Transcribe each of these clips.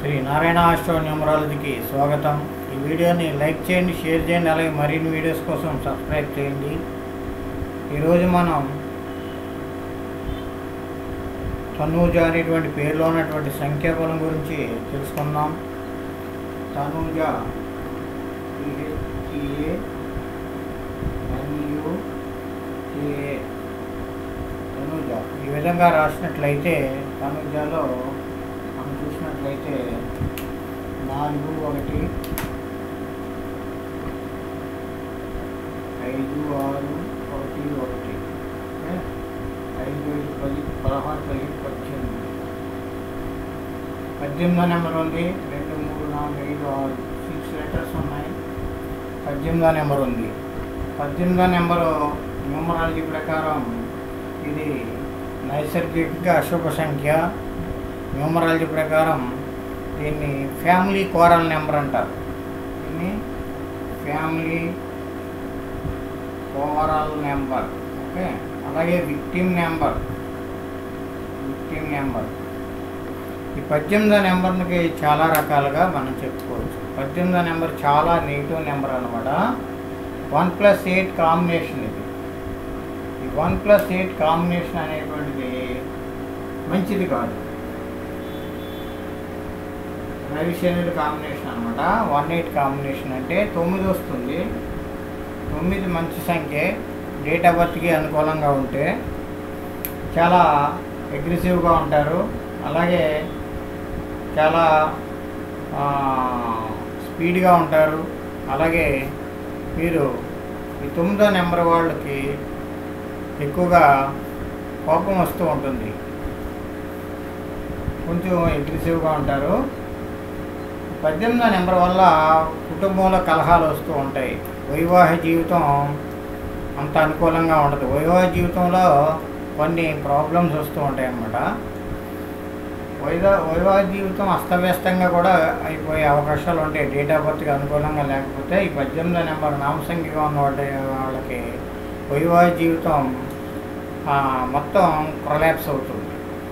Shri Narayana astro న్యూమరాలజీకి స్వాగతం ఈ వీడియోని లైక్ చేయండి షేర్ చేయండి అలాగే మరిన్ని వీడియోస్ కోసం సబ్స్క్రైబ్ చేయండి ఈరోజు మనం తనూజ అనేటువంటి పేరులో ఉన్నటువంటి సంఖ్యాబలం గురించి తెలుసుకుందాం తనూజ టిహెచ్ఈఏ ఎన్యుఏ తనూజ ఈ విధంగా రాసినట్లయితే తనూజలో మనం చూసినట్లయితే నాలుగు ఒకటి ఐదు ఆరు ఒకటి ఒకటి ఓకే? ఐదు ఐదు పది పదహారు పది పద్దెనిమిది పద్దెనిమిదో నెంబర్ ఉంది రెండు మూడు నాలుగు ఐదు ఆరు సిక్స్ లెటర్స్ ఉన్నాయి పద్దెనిమిదో నెంబర్ ఉంది పద్దెనిమిదో నెంబరు న్యూమరాలజీ ప్రకారం ఇది నైసర్గిక అశుభ సంఖ్య న్యూమరాలజీ ప్రకారం దీన్ని ఫ్యామిలీ కోరల్ నెంబర్ అంటారు దీన్ని ఫ్యామిలీ కోరల్ నెంబర్ ఓకే అలాగే విక్టిమ్ నెంబర్ విక్టిమ్ నెంబర్ ఈ పద్దెనిమిదో నెంబర్కి చాలా రకాలుగా మనం చెప్పుకోవచ్చు పద్దెనిమిదో నెంబర్ చాలా నెగిటివ్ నెంబర్ అనమాట వన్ ప్లస్ ఎయిట్ కాంబినేషన్ ఇది ఈ వన్ ప్లస్ ఎయిట్ కాంబినేషన్ అనేటువంటిది మంచిది కాదు రవిశనుడు కాంబినేషన్ అనమాట వన్ ఎయిట్ కాంబినేషన్ అంటే తొమ్మిది వస్తుంది తొమ్మిది మంచి సంఖ్య డేట్ ఆఫ్ బర్త్కి అనుకూలంగా ఉంటే చాలా అగ్రెసివ్గా ఉంటారు అలాగే చాలా స్పీడ్గా ఉంటారు అలాగే మీరు ఈ తొమ్మిదో నెంబర్ వాళ్ళకి ఎక్కువగా కోపం వస్తూ ఉంటుంది కొంచెం అగ్రెసివ్గా ఉంటారు పద్దెనిమిదో నెంబర్ వల్ల కుటుంబంలో కలహాలు వస్తూ ఉంటాయి వైవాహిక జీవితం అంత అనుకూలంగా ఉండదు వైవాహిక జీవితంలో కొన్ని ప్రాబ్లమ్స్ వస్తూ ఉంటాయి అన్నమాట వైవా వైవాహిక జీవితం అస్తవ్యస్తంగా కూడా అయిపోయే అవకాశాలు ఉంటాయి డేట్ ఆఫ్ బర్త్కి అనుకూలంగా లేకపోతే ఈ పద్దెనిమిదో నెంబర్ నామసంఖ్యగా ఉన్న వాళ్ళ వాళ్ళకి వైవాహిక జీవితం ఆ, మొత్తం ప్రొలాప్స్ అవుతుంది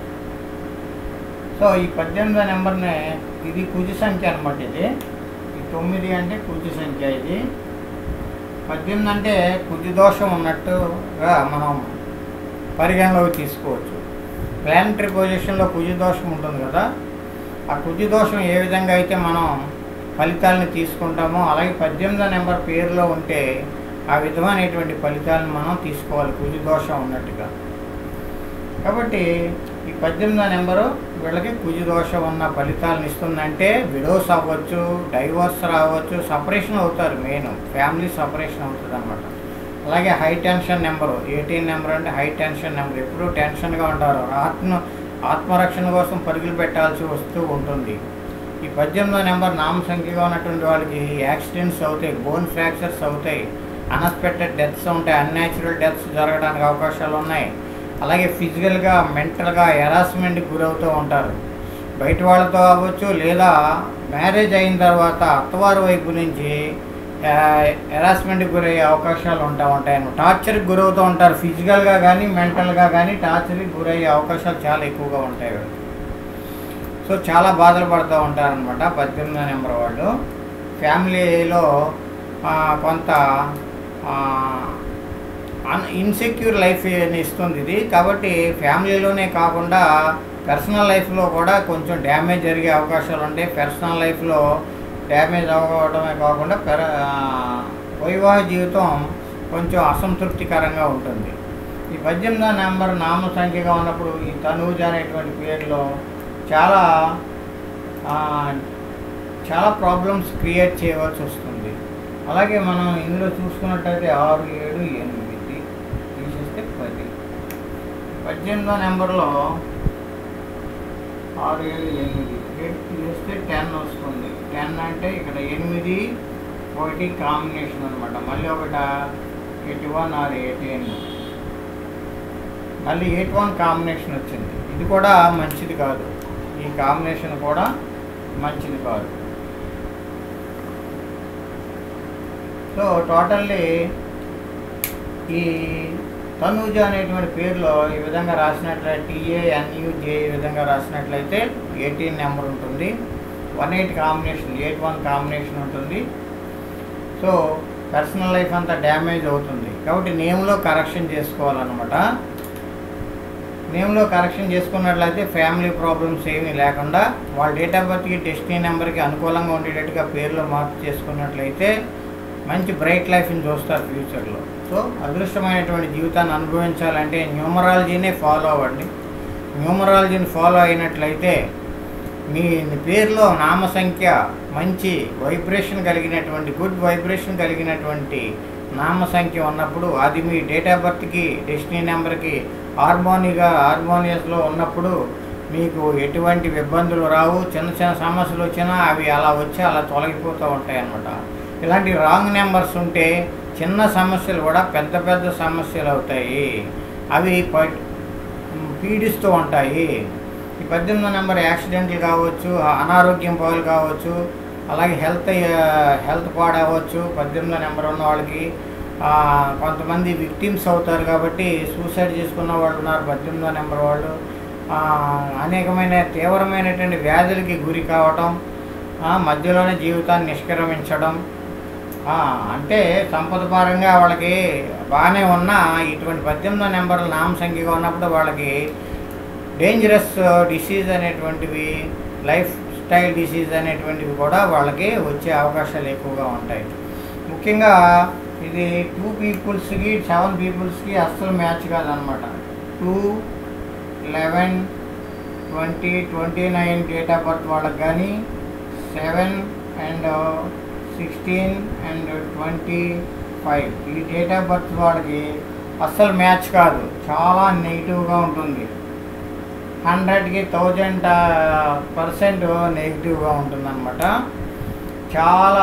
సో ఈ పద్దెనిమిదో నెంబర్ని ఇది కుజి సంఖ్య అనమాట ఇది ఈ తొమ్మిది అంటే కుజి సంఖ్య ఇది పద్దెనిమిది అంటే కుజి దోషం ఉన్నట్టుగా మనం పరిగణలోకి తీసుకోవచ్చు ప్లానటరీ పొజిషన్లో కుజి దోషం ఉంటుంది కదా ఆ కుజి దోషం ఏ విధంగా అయితే మనం ఫలితాలను తీసుకుంటామో అలాగే పద్దెనిమిదో నెంబర్ పేరులో ఉంటే ఆ విధమైనటువంటి ఫలితాలను మనం తీసుకోవాలి కుజి దోషం ఉన్నట్టుగా కాబట్టి ఈ పద్దెనిమిదో నెంబరు వీళ్ళకి కుజి దోషం ఉన్న ఫలితాలను ఇస్తుందంటే విడోస్ అవ్వచ్చు డైవోర్స్ రావచ్చు సపరేషన్ అవుతారు మెయిన్ ఫ్యామిలీ సపరేషన్ అవుతుంది అనమాట అలాగే high tension number eighteen number అంటే హై టెన్షన్ నెంబర్ ఎప్పుడూ టెన్షన్గా ఉంటారు ఆత్మ ఆత్మరక్షణ కోసం పరుగులు పెట్టాల్సి వస్తూ ఉంటుంది ఈ పద్దెనిమిదో నెంబర్ నామ సంఖ్యగా ఉన్నటువంటి వాళ్ళకి యాక్సిడెంట్స్ అవుతాయి బోన్ ఫ్రాక్చర్స్ అవుతాయి అన్ఎక్స్పెక్టెడ్ డెత్స్ ఉంటాయి అన్యాచురల్ డెత్స్ జరగడానికి అవకాశాలు ఉన్నాయి అలాగే ఫిజికల్గా మెంటల్గా హెరాస్మెంట్కి గురవుతూ ఉంటారు బయట వాళ్ళతో అవ్వచ్చు లేదా మ్యారేజ్ అయిన తర్వాత అత్తవారి వైపు నుంచి హెరాస్మెంట్కి గురయ్యే అవకాశాలు ఉంటా ఉంటాయి టార్చర్కి గురవుతూ ఉంటారు ఫిజికల్గా కానీ మెంటల్గా కానీ టార్చర్కి గురయ్యే అవకాశాలు చాలా ఎక్కువగా ఉంటాయి వీళ్ళకి సో చాలా బాధలు పడుతూ ఉంటారనమాట పద్దెనిమిదో నెంబర్ వాళ్ళు ఫ్యామిలీలో ఆ, కొంత అన్ ఇన్సెక్యూర్ లైఫ్ ఇస్తుంది ఇది కాబట్టి ఫ్యామిలీలోనే కాకుండా పర్సనల్ లైఫ్లో కూడా కొంచెం డ్యామేజ్ జరిగే అవకాశాలు ఉంటాయి పర్సనల్ లైఫ్లో డ్యామేజ్ అవ్వడమే కాకుండా పెర ఆ, వైవాహిక జీవితం కొంచెం అసంతృప్తికరంగా ఉంటుంది ఈ పద్దెనిమిదో నెంబర్ నామ సంఖ్యగా ఉన్నప్పుడు ఈ తనూజ అనేటువంటి పేరులో చాలా ఆ, చాలా ప్రాబ్లమ్స్ క్రియేట్ చేయవలసి వస్తుంది అలాగే మనం ఇందులో చూసుకున్నట్టయితే ఆరు ఏడు ఎనిమిది తీసేస్తే పది పద్దెనిమిదో నెంబర్లో ఆరు ఏడు ఎనిమిది ఎయిట్ తీసేస్తే టెన్ వస్తుంది టెన్ అంటే ఇక్కడ ఎనిమిది ఒకటి కాంబినేషన్ అనమాట మళ్ళీ ఒకట ఎయిటీ వన్ ఆర్ ఎయిటీన్ మళ్ళీ ఎయిట్ వన్ కాంబినేషన్ వచ్చింది ఇది కూడా మంచిది కాదు ఈ కాంబినేషన్ కూడా మంచిది కాదు సో టోటల్లీ ఈ తనూజ అనేటువంటి పేరులో ఈ విధంగా రాసినట్లయితే టీఏఎన్యుజే ఈ విధంగా రాసినట్లయితే ఎయిటీన్ నెంబర్ ఉంటుంది one eight combination eight one combination ఉంటుంది సో పర్సనల్ లైఫ్ అంతా డ్యామేజ్ అవుతుంది కాబట్టి నేమ్లో కరెక్షన్ చేసుకోవాలన్నమాట నేమ్లో కరెక్షన్ చేసుకున్నట్లయితే ఫ్యామిలీ ప్రాబ్లమ్స్ ఏమీ లేకుండా వాళ్ళ డేట్ ఆఫ్ బర్త్కి డెస్టినీ నెంబర్కి అనుకూలంగా ఉండేటట్టుగా పేర్లు మార్పు చేసుకున్నట్లయితే మంచి బ్రైట్ లైఫ్ని చూస్తారు ఫ్యూచర్లో సో అదృష్టమైనటువంటి జీవితాన్ని అనుభవించాలంటే న్యూమరాలజీనే ఫాలో అవ్వండి న్యూమరాలజీని ఫాలో అయినట్లయితే మీ పేరులో నామ సంఖ్య మంచి వైబ్రేషన్ కలిగినటువంటి గుడ్ వైబ్రేషన్ కలిగినటువంటి నామ సంఖ్య ఉన్నప్పుడు అది మీ డేట్ ఆఫ్ బర్త్కి డెస్టినీ నెంబర్కి హార్మోనిగా హార్మోనియస్లో ఉన్నప్పుడు మీకు ఎటువంటి ఇబ్బందులు రావు చిన్న చిన్న సమస్యలు వచ్చినా అవి అలా వచ్చి అలా తొలగిపోతూ ఉంటాయి అన్నమాట ఇలాంటి రాంగ్ నెంబర్స్ ఉంటే చిన్న సమస్యలు కూడా పెద్ద పెద్ద సమస్యలు అవుతాయి అవి ప- పీడిస్తూ ఉంటాయి ఈ పద్దెనిమిదో నెంబర్ యాక్సిడెంట్లు కావచ్చు అనారోగ్యం పాలు కావచ్చు అలాగే హెల్త్ హెల్త్ పాడవచ్చు పద్దెనిమిదో నెంబర్ ఉన్న వాళ్ళకి ఆ, కొంతమంది విక్టిమ్స్ అవుతారు కాబట్టి సూసైడ్ చేసుకున్న వాళ్ళు ఉన్నారు పద్దెనిమిదో నెంబర్ వాళ్ళు ఆ, అనేకమైన తీవ్రమైనటువంటి వ్యాధులకి గురి కావటం ఆ, మధ్యలోనే జీవితాన్ని నిష్క్రమించడం ఆ, అంటే సంపద పరంగా వాళ్ళకి బాగానే ఉన్నా ఇటువంటి పద్దెనిమిదో నెంబర్ల నామ సంఖ్యగా ఉన్నప్పుడు వాళ్ళకి డేంజరస్ డిసీజ్ అనేటువంటివి లైఫ్ స్టైల్ డిసీజ్ అనేటువంటివి కూడా వాళ్ళకి వచ్చే అవకాశాలు ఎక్కువగా ఉంటాయి ముఖ్యంగా ఇది టూ పీపుల్స్కి సెవెన్ పీపుల్స్కి అస్సలు మ్యాచ్ కాదనమాట two eleven twenty twenty nine date of birth వాళ్ళకి కానీ seven and sixteen and twenty five ఈ డేట్ ఆఫ్ బర్త్ వాళ్ళకి అస్సలు మ్యాచ్ కాదు చాలా నెగిటివ్గా ఉంటుంది హండ్రెడ్కి థౌజండ్ పర్సెంట్ నెగిటివ్గా ఉంటుందన్నమాట చాలా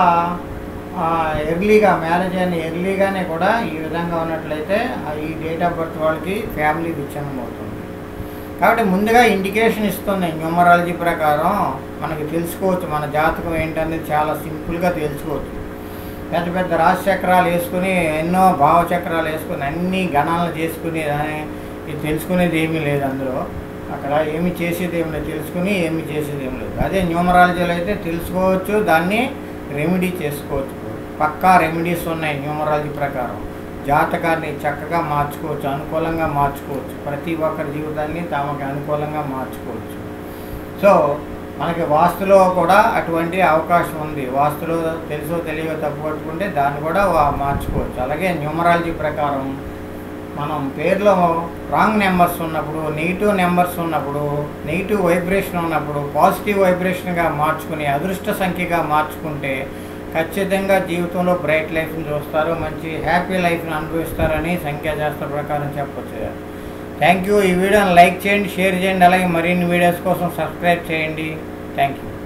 ఎర్లీగా మ్యారేజ్ అయిన ఎర్లీగానే కూడా ఈ విధంగా ఉన్నట్లయితే ఆ ఈ డేట్ ఆఫ్ బర్త్ వాళ్ళకి ఫ్యామిలీ విచ్ఛిన్నం అవుతుంది కాబట్టి ముందుగా ఇండికేషన్ ఇస్తుంది న్యూమరాలజీ ప్రకారం మనకి తెలుసుకోవచ్చు మన జాతకం ఏంటనేది చాలా సింపుల్గా తెలుసుకోవచ్చు పెద్ద పెద్ద రాశి చక్రాలు వేసుకుని ఎన్నో భావ చక్రాలు వేసుకుని అన్ని గణాలు చేసుకుని ఆ, ఇది తెలుసుకునేది ఏమీ లేదు అందులో అక్కడ ఏమి చేసేది ఏమి లేదు తెలుసుకుని ఏమి చేసేది ఏమి లేదు అదే న్యూమరాలజీలో అయితే తెలుసుకోవచ్చు దాన్ని రెమెడీ చేసుకోవచ్చు పక్కా రెమెడీస్ ఉన్నాయి న్యూమరాలజీ ప్రకారం జాతకాన్ని చక్కగా మార్చుకోవచ్చు అనుకూలంగా మార్చుకోవచ్చు ప్రతి ఒక్కరి జీవితాన్ని తమకి అనుకూలంగా మార్చుకోవచ్చు సో మనకి వాస్తులో కూడా అటువంటి అవకాశం ఉంది వాస్తులో తెలుసో తెలియో తప్పు పట్టుకుంటే దాన్ని కూడా వా- మార్చుకోవచ్చు అలాగే న్యూమరాలజీ ప్రకారం మనం పేరులో రాంగ్ నెంబర్స్ ఉన్నప్పుడు నెగిటివ్ నెంబర్స్ ఉన్నప్పుడు నెగిటివ్ వైబ్రేషన్ ఉన్నప్పుడు పాజిటివ్ వైబ్రేషన్గా మార్చుకుని అదృష్ట సంఖ్యగా మార్చుకుంటే ఖచ్చితంగా జీవితంలో బ్రైట్ లైఫ్ని చూస్తారు మంచి హ్యాపీ లైఫ్ని అనుభవిస్తారని సంఖ్యాశాస్త్ర ప్రకారం చెప్పొచ్చు థ్యాంక్ యూ ఈ వీడియోని లైక్ చేయండి షేర్ చేయండి అలాగే మరిన్ని వీడియోస్ కోసం సబ్స్క్రైబ్ చేయండి థ్యాంక్ యూ